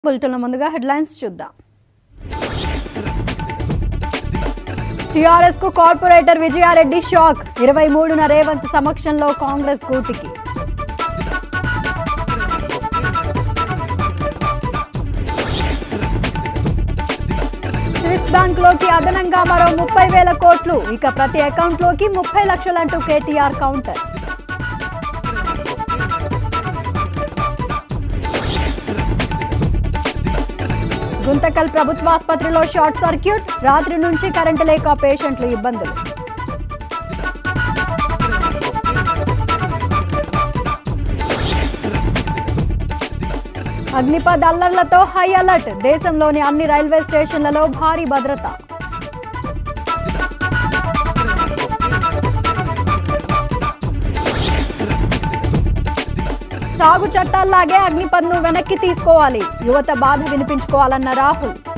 బులెటిన్ల ముందుగా హెడ్లైన్స్ చూద్దాం టీఆర్ఎస్ కు కార్పొరేటర్ విజయారెడ్డి షాక్ ఇరవై మూడున రేవంత్ సమక్షంలో కాంగ్రెస్ గూటికి స్విస్ బ్యాంక్ లోకి అదనంగా మరో ముప్పై వేల కోట్లు ఇక ప్రతి అకౌంట్ లోకి ముప్పై లక్షలంటూ కేటీఆర్ కౌంటర్ గుంతకల్ ప్రభుత్వాసుపత్రిలో షార్ట్ సర్క్యూట్ రాత్రి నుంచి కరెంటు లేక పేషెంట్లు ఇబ్బందులు అగ్నిపథ్ అల్లర్లతో హై అలర్ట్ దేశంలోని అన్ని రైల్వే స్టేషన్లలో భారీ భద్రత సాగు చట్టాల్లాగే అగ్నిపథ్ను వెనక్కి తీసుకోవాలి యువత బాధ వినిపించుకోవాలన్న రాహుల్